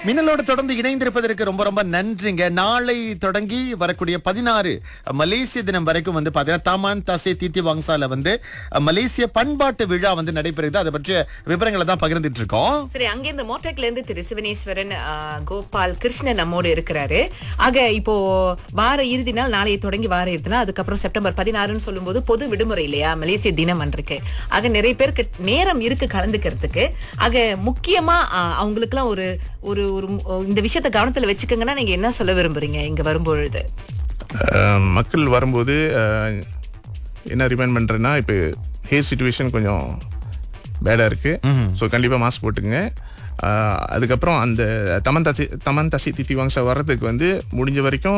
மின்னலோடு தொடர்ந்து இணைந்திருப்பதற்கு ரொம்ப ரொம்ப நன்றிங்க நாளை தொடங்கி வரக்கூடிய பதினாறு மலேசிய தினம் வரைக்கும் வந்து பாத்தீங்கன்னா தாமான் தசே தீத்தி வாங்சால வந்து மலேசிய பண்பாட்டு விழா வந்து நடைபெறுது அதை பற்றிய விவரங்களை தான் பகிர்ந்துட்டு இருக்கோம் சரி அங்க இந்த மோட்டக்ல இருந்து திரு சிவனேஸ்வரன் ஆ, கோபால் கிருஷ்ணன் நம்மோடு இருக்கிறாரு ஆக இப்போ வார இறுதி நாள் நாளைய தொடங்கி வார இறுதி நாள் அதுக்கப்புறம் செப்டம்பர் பதினாறுன்னு சொல்லும்போது பொது விடுமுறை இல்லையா மலேசிய தினம் அன்றைக்கு ஆக நிறைய பேருக்கு நேரம் இருக்கு கலந்துக்கிறதுக்கு ஆக முக்கியமா அவங்களுக்கு எல்லாம் ஒரு ஒரு ஒரு இந்த விஷயத்த கவனத்துல வச்சுக்கோங்கன்னா நீங்க என்ன சொல்ல விரும்புறீங்க இங்க வரும்பொழுது அஹ் மக்கள் வரும்போது அஹ், என்ன ரிமைண்ட் பண்ணுறேன்னா இப்போ ஹேர் சுச்சுவேஷன் கொஞ்சம் பேடாக இருக்குது ஸோ கண்டிப்பாக மாஸ்க் போட்டுங்க அஹ், அதுக்கப்புறம் அந்த தமன் தசி தமன் தசி தித்தி வாங்ஸா வர்றதுக்கு வந்து முடிஞ்ச வரைக்கும்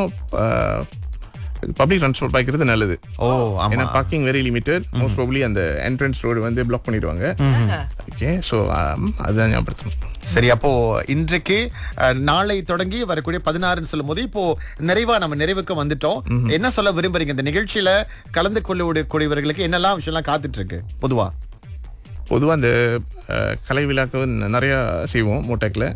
பப்ளிக் ட்ரான்ஸ்போர்ட் பாய்க்கிறது நல்லது ஓ ஆமா ஏன்னா parking very limited most probably அந்த என்ட்ரன்ஸ் ரோடு வந்து பிளாக் பண்ணிடுவாங்க ஓகே ஸோ அதுதான் ஞாபகப்படுத்தணும் சரி அப்போ இன்றைக்கு அஹ், நாளை தொடங்கி வரக்கூடிய பதினாறுன்னு சொல்லும் போது இப்போ நிறைவா நம்ம நிறைவுக்கு வந்துட்டோம் என்ன சொல்ல விரும்புறீங்க இந்த நிகழ்ச்சியில கலந்து கொள்ள கூடியவர்களுக்கு என்னெல்லாம் விஷயம்லாம் காத்துட்டு இருக்கு பொதுவா பொதுவாக அந்த அஹ், கலை விழாக்கள் வந்து நிறையா செய்வோம் மோட்டேக்கில்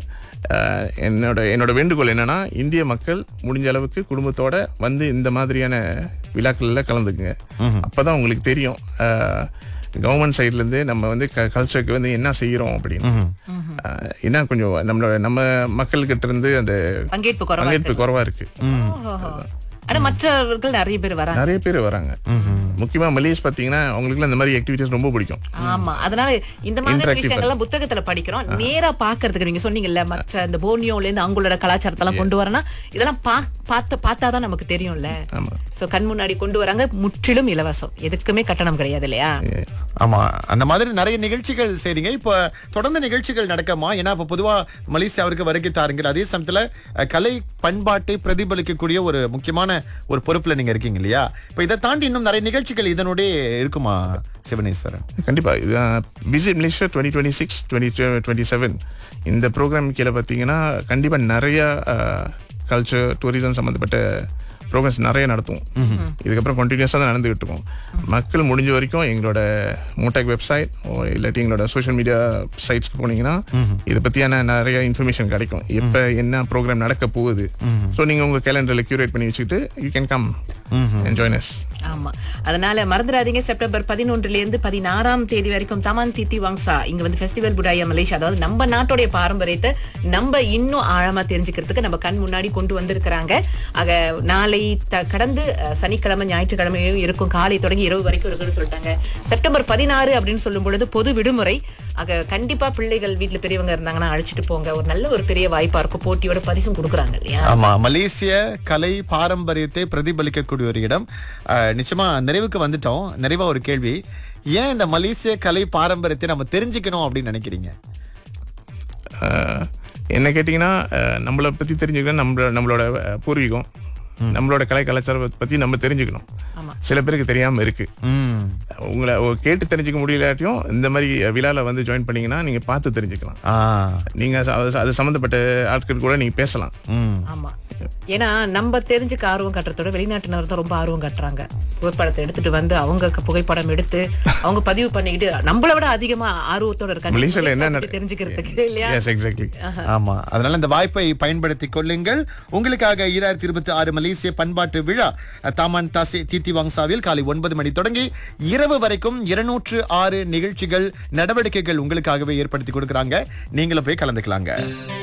என்னோட என்னோட வேண்டுகோள் என்னன்னா இந்திய மக்கள் முடிஞ்ச அளவுக்கு குடும்பத்தோட வந்து இந்த மாதிரியான விழாக்கள்ல கலந்துக்குங்க அப்பதான் உங்களுக்கு தெரியும் கவர்மெண்ட் சைட்லேருந்து நம்ம வந்து கல்ச்சருக்கு வந்து என்ன செய்கிறோம் அப்படின்னு அஹ், என்ன கொஞ்சம் நம்மளோட நம்ம மக்கள்கிட்ட இருந்து அந்த பங்கேற்பு குறைவா பங்கேற்பு குறைவா இருக்கு ஓஹோ. ஆனா மற்றவர்கள் நிறைய பேர் வராங்க நிறைய பேர் வராங்க முக்கியமா மலேஸ் பாத்தீங்கன்னா அவங்களுக்கு இந்த மாதிரி ஆக்டிவிட்டிஸ் ரொம்ப பிடிக்கும் ஆமா அதனால இந்த மாதிரி Interactive விஷயங்கள்லாம் புத்தகத்துல படிக்கிறோம் நேரா பாக்குறதுக்கு நீங்க சொன்னீங்கல்ல மற்ற இந்த போர்னியோல இருந்து அவங்களோட கலாச்சாரத்தை எல்லாம் கொண்டு வரனா இதெல்லாம் பா- பார்த்து பார்த்தாதான் நமக்கு தெரியும்ல ஆமா சோ கண் முன்னாடி கொண்டு வராங்க முற்றிலும் இலவசம் எதுக்குமே கட்டணம் கிடையாது இல்லையா ஆமா அந்த மாதிரி நிறைய நிகழ்ச்சிகள் செய்றீங்க இப்ப தொடர்ந்து நிகழ்ச்சிகள் நடக்கமா ஏன்னா இப்ப பொதுவா மலேசியாவிற்கு வருகை தாருங்கள் அதே சமயத்துல அஹ், கலை பண்பாட்டை பிரதிபலிக்கக்கூடிய ஒரு முக்கியமான ஒரு பொறுப்புல நீங்க இருக்கீங்க இல்லையா இப்ப இதை தாண்டி இன்னும் நிறைய நிகழ்ச்சிகள் இதனுடைய இருக்குமா சிவனேஸ்வரன் கண்டிப்பா இது visit Malaysia twenty twenty six twenty twenty seven இந்த ப்ரோக்ராம் கீழே பார்த்தீங்கன்னா கண்டிப்பா நிறைய கல்ச்சர் டூரிசம் சம்மந்தப்பட்ட ப்ரோக்ராம்ஸ் நிறைய நடத்துவோம் இதுக்கப்புறம் கண்டினியூஸாக தான் நடந்துகிட்டு இருக்கோம் மக்கள் முடிஞ்ச வரைக்கும் எங்களோட மோட்டாக் வெப்சைட் இல்லாட்டி எங்களோட சோஷியல் மீடியா சைட்ஸ்க்கு போனீங்கன்னா இதை பற்றியான நிறைய இன்ஃபர்மேஷன் கிடைக்கும் எப்போ என்ன ப்ரோக்ராம் நடக்க போகுது ஸோ நீங்கள் உங்கள் கேலண்டரில் கியூரேட் பண்ணி வச்சுக்கிட்டு யூ கேன் கம் என்ஜாய்னஸ் ஆமா அதனால மறந்துடாதீங்க செப்டம்பர் பதினொன்றுல இருந்து பதினாறாம் தேதி வரைக்கும் தமான் தித்தி வாங்சா இங்க வந்து ஃபெஸ்டிவல் புடாயா மலேசியா அதாவது நம்ம நாட்டுடைய பாரம்பரியத்தை நம்ம இன்னும் ஆழமா தெரிஞ்சுக்கிறதுக்கு நம்ம கண் முன்னாடி கொண்டு வந்திருக்கிறாங்க ஆக நாளை த- கடந்து அஹ், சனிக்கிழமை ஞாயிற்றுக்கிழமையும் இருக்கும் காலை தொடங்கி இரவு வரைக்கும் இருக்குன்னு சொல்லிட்டாங்க செப்டம்பர் பதினாறு அப்படின்னு சொல்லும் பொழுது பொது விடுமுறை ஆக கண்டிப்பா பிள்ளைகள் வீட்டுல பெரியவங்க இருந்தாங்கன்னா அழைச்சிட்டு போங்க ஒரு நல்ல ஒரு பெரிய வாய்ப்பா இருக்கும் போட்டியோட பரிசும் கொடுக்குறாங்க இல்லையா ஆமா மலேசிய கலை பாரம்பரியத்தை பிரதிபலிக்கக்கூடிய ஒரு இடம் அஹ், நிச்சயமா நிறைவுக்கு வந்துட்டோம் நிறைவா ஒரு கேள்வி ஏன் இந்த மலேசிய கலை பாரம்பரியத்தை நம்ம தெரிஞ்சுக்கணும் அப்படின்னு நினைக்கிறீங்க ஆஹ் என்ன கேட்டிங்கன்னா ஆஹ் நம்மளை பற்றி தெரிஞ்சுக்கணும் நம்ம நம்மளோட ஆஹ் பூர்வீகம் நம்மளோட கலை கலாச்சாரத்தை பற்றி நம்ம தெரிஞ்சுக்கணும் ஆமா. சில பேருக்கு தெரியாமல் இருக்கு ம் உங்களை ஓ- கேட்டு தெரிஞ்சுக்க முடியலாட்டியும் இந்த மாதிரி விழால வந்து ஜாயின் பண்ணீங்கன்னா நீங்கள் பார்த்து தெரிஞ்சுக்கலாம் ஆ நீங்கள் அது அது சம்மந்தப்பட்ட ஆட்கள் கூட நீங்கள் பேசலாம் ம் ஆமா ஏன்னா நம்ம தெரிஞ்சுக்க ஆர்வம் காட்டுறதோட வெளிநாட்டினர் தான் ரொம்ப ஆர்வம் காட்டுறாங்க புகைப்படத்தை எடுத்துட்டு வந்து அவங்க க- புகைப்படம் எடுத்து அவங்க பதிவு பண்ணிக்கிட்டு நம்மளை விட அதிகமா ஆர்வத்தோட இருக்காங்க மலேசியால என்ன மலேசியா நட- பத்தி தெரிஞ்சுக்கிறதுக்கு இல்லையா எஸ் எக்ஸாக்ட்லி ஆமா அதனால இந்த வாய்ப்பை பயன்படுத்திக் கொள்ளுங்கள் உங்களுக்காக ஈராயிரத்தி இருபத்தி ஆறு மலேசிய பண்பாட்டு விழா தாமான் தாசி தீத்தி வாங்சாவில் காலை ஒன்பது மணி தொடங்கி இரவு வரைக்கும் இருநூற்று ஆறு நிகழ்ச்சிகள் நடவடிக்கைகள் உங்களுக்காகவே ஏற்படுத்தி கொடுக்கறாங்க நீங்களும் போய் கலந்துக்கலாங்க